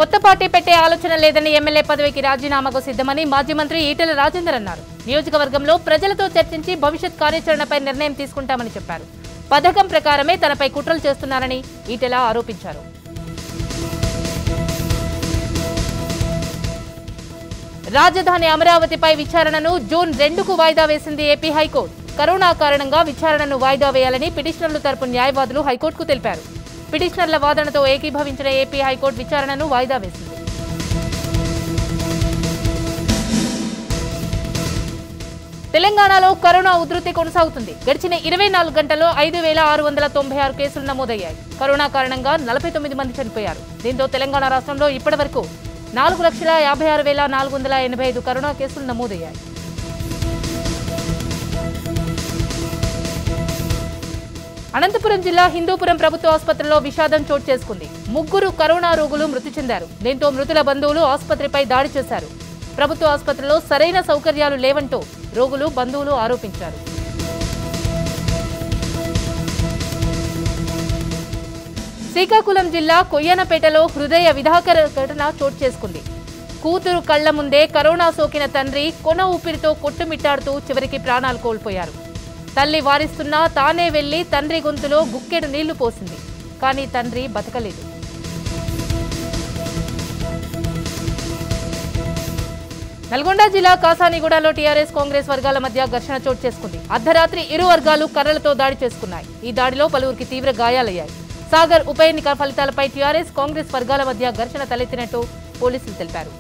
కొత్త పార్టీ పెట్టే ఆలోచన లేదని ఎమ్మెల్యే పదవికి రాజీనామాకు సిద్ధమని మాజీ మంత్రి ఈటెల రాజేందర్ అన్నారు నియోజకవర్గంలో ప్రజలతో చర్చించి భవిష్యత్ కార్యాచరణపై నిర్ణయం తీసుకుంటామని చెప్పారు పథకం ప్రకారమే తనపై కుట్రలు చేస్తున్నారని ఈటెల ఆరోపించారు రాజధాని అమరావతిపై విచారణను జూన్ రెండుకు వాయిదా వేసింది ఏపీ హైకోర్టు కరోనా కారణంగా విచారణను వాయిదా వేయాలని పిటిషనర్ల తరపు న్యాయవాదులు హైకోర్టుకు తెలిపారు పిటిషనర్ల వాదనతో ఏకీభవించిన ఏపీ హైకోర్టు విచారణను వాయిదా వేసింది తెలంగాణలో కరోనా ఉధృతి కొనసాగుతుంది గడిచిన ఇరవై నాలుగు గంటల్లో ఐదు వేల ఆరు వందల తొంభై ఆరు కేసులు నమోదయ్యాయి కరోనా కారణంగా నలభై తొమ్మిది మంది చనిపోయారు దీంతో తెలంగాణ రాష్ట్రంలో ఇప్పటివరకు నాలుగు లక్షల యాభై ఆరు వేల నాలుగు వందల ఎనభై ఐదు కరోనా కేసులు నమోదయ్యాయి అనంతపురం జిల్లా హిందూపురం ప్రభుత్వ ఆసుపత్రిలో విషాదం చోటు చేసుకుంది ముగ్గురు కరోనా రోగులు మృతి చెందారు దీంతో మృతుల బంధువులు ఆసుపత్రిపై దాడి చేశారు ప్రభుత్వ ఆసుపత్రిలో సరైన సౌకర్యాలు లేవంటూ రోగులు బంధువులు ఆరోపించారు శ్రీకాకుళం జిల్లా కొయ్యనపేటలో హృదయ విధాకర ఘటన చోటు చేసుకుంది కూతురు కళ్ల ముందే కరోనా సోకిన తండ్రి కొన ఊపిరితో కొట్టుమిట్టాడుతూ చివరికి ప్రాణాలు కోల్పోయారు తల్లి వారిస్తున్నా తానే వెళ్లి తండ్రి గొంతులో గుక్కెడు నీళ్లు పోసింది కానీ తండ్రి బతకలేదు నల్గొండ జిల్లా కాసానిగూడలో టీఆర్ఎస్ కాంగ్రెస్ వర్గాల మధ్య ఘర్షణ చోటు చేసుకుంది అర్ధరాత్రి ఇరు వర్గాలు కర్రలతో దాడి చేసుకున్నాయి ఈ దాడిలో పలువురికి తీవ్ర గాయాలయ్యాయి సాగర్ ఉప ఎన్నిక ఫలితాలపై టీఆర్ఎస్ కాంగ్రెస్ వర్గాల మధ్య ఘర్షణ తలెత్తినట్టు పోలీసులు తెలిపారు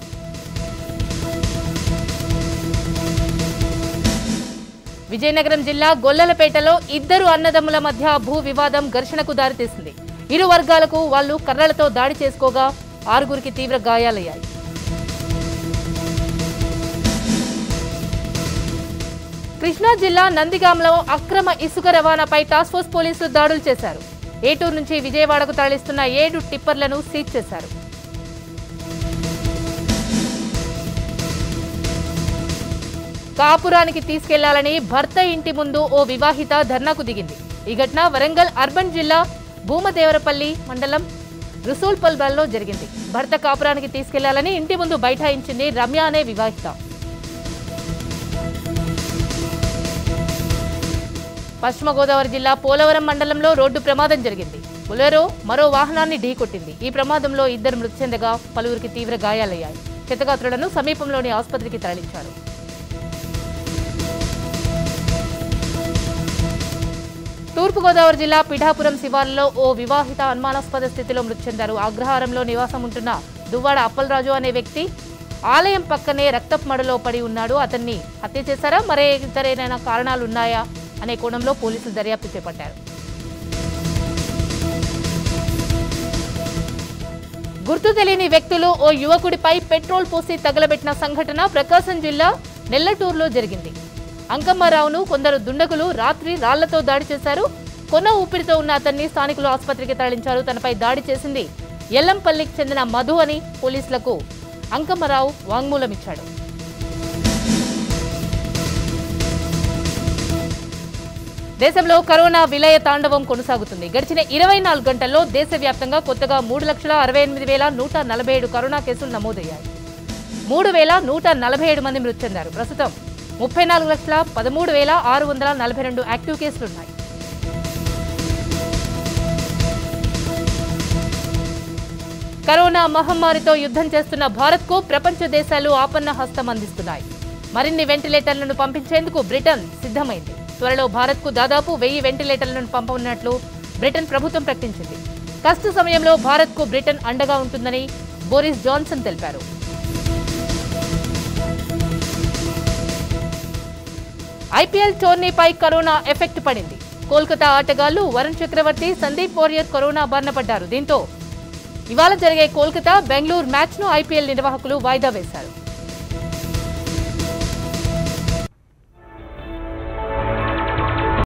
విజయనగరం జిల్లా గొల్లలపేటలో ఇద్దరు అన్నదమ్ముల మధ్య భూ వివాదం ఘర్షణకు దారితీసింది ఇరు వర్గాలకు వాళ్లు కర్రలతో దాడి చేసుకోగా ఆరుగురికి తీవ్ర గాయాలయ్యాయి కృష్ణా జిల్లా నందిగాంలో అక్రమ ఇసుక రవాణాపై టాస్క్ ఫోర్స్ పోలీసులు దాడులు చేశారు ఏటూరు నుంచి విజయవాడకు తరలిస్తున్న ఏడు టిప్పర్లను సీజ్ చేశారు కాపురానికి తీసుకెళ్లాలని భర్త ఇంటి ముందు ఓ వివాహిత ధర్నాకు దిగింది ఈ ఘటన వరంగల్ అర్బన్ జిల్లా భూమదేవరపల్లి మండలం రుసూల్పల్బల్లో జరిగింది భర్త కాపురానికి తీసుకెళ్లాలని ఇంటి ముందు బైఠాయించింది రమ్య అనే వివాహిత పశ్చిమ గోదావరి జిల్లా పోలవరం మండలంలో రోడ్డు ప్రమాదం జరిగింది బులెరో మరో వాహనాన్ని ఢీకొట్టింది ఈ ప్రమాదంలో ఇద్దరు మృతి చెందగా పలువురికి తీవ్ర గాయాలయ్యాయి క్షతగాత్రులను సమీపంలోని ఆసుపత్రికి తరలించారు తూర్పుగోదావరి జిల్లా పిఠాపురం శివార్లలో ఓ వివాహిత అనుమానాస్పద స్థితిలో మృతి చెందారు అగ్రహారంలో నివాసం ఉంటున్న దువ్వాడ అప్పలరాజు అనే వ్యక్తి ఆలయం పక్కనే రక్తపు మడలో పడి ఉన్నాడు అతన్ని హత్య చేశారా మరే ఇతరైన కారణాలు ఉన్నాయా అనే కోణంలో పోలీసులు దర్యాప్తు చేపట్టారు గుర్తు తెలియని వ్యక్తులు ఓ యువకుడిపై పెట్రోల్ పోసి తగలబెట్టిన సంఘటన ప్రకాశం జిల్లా నెల్లటూరులో జరిగింది అంకమ్మారావును కొందరు దుండగులు రాత్రి రాళ్లతో దాడి చేశారు కొన ఊపిరితో ఉన్న అతన్ని స్థానికులు ఆసుపత్రికి తరలించారు తనపై దాడి చేసింది ఎల్లంపల్లికి చెందిన మధు అని పోలీసులకు అంకమ్మరావు వాంగ్మూలం ఇచ్చాడు దేశంలో కరోనా విలయ తాండవం కొనసాగుతుంది గడిచిన ఇరవై నాలుగు గంటల్లో దేశవ్యాప్తంగా కొత్తగా మూడు లక్షల అరవై ఎనిమిది వేల నూట నలభై ఏడు కరోనా కేసులు నమోదయ్యాయి మూడు వేల నూట నలభై ఏడు మంది మృతి చెందారు ప్రస్తుతం ముప్పై నాలుగు లక్షల పదమూడు వేల ఆరు వందల నలభై రెండు యాక్టివ్ కేసులున్నాయి కరోనా మహమ్మారితో యుద్ధం చేస్తున్న భారత్కు ప్రపంచ దేశాలు ఆపన్న హస్తం అందిస్తున్నాయి మరిన్ని వెంటిలేటర్లను పంపించేందుకు బ్రిటన్ సిద్ధమైంది త్వరలో భారత్కు దాదాపు వెయ్యి వెంటిలేటర్లను పంపనున్నట్లు బ్రిటన్ ప్రభుత్వం ప్రకటించింది కష్ట సమయంలో భారత్కు బ్రిటన్ అండగా ఉంటుందని బోరిస్ జాన్సన్ తెలిపారు ఐపీఎల్ టోర్నీపై కరోనా ఎఫెక్ట్ పడింది కోల్కతా ఆటగాళ్లు వరుణ్ చక్రవర్తి సందీప్ వారియర్ కరోనా బారిన పడ్డారు దీంతో ఇవాళ జరిగే కోల్కతా బెంగళూరు మ్యాచ్ను ఐపీఎల్ నిర్వాహకులు వాయిదా వేశారు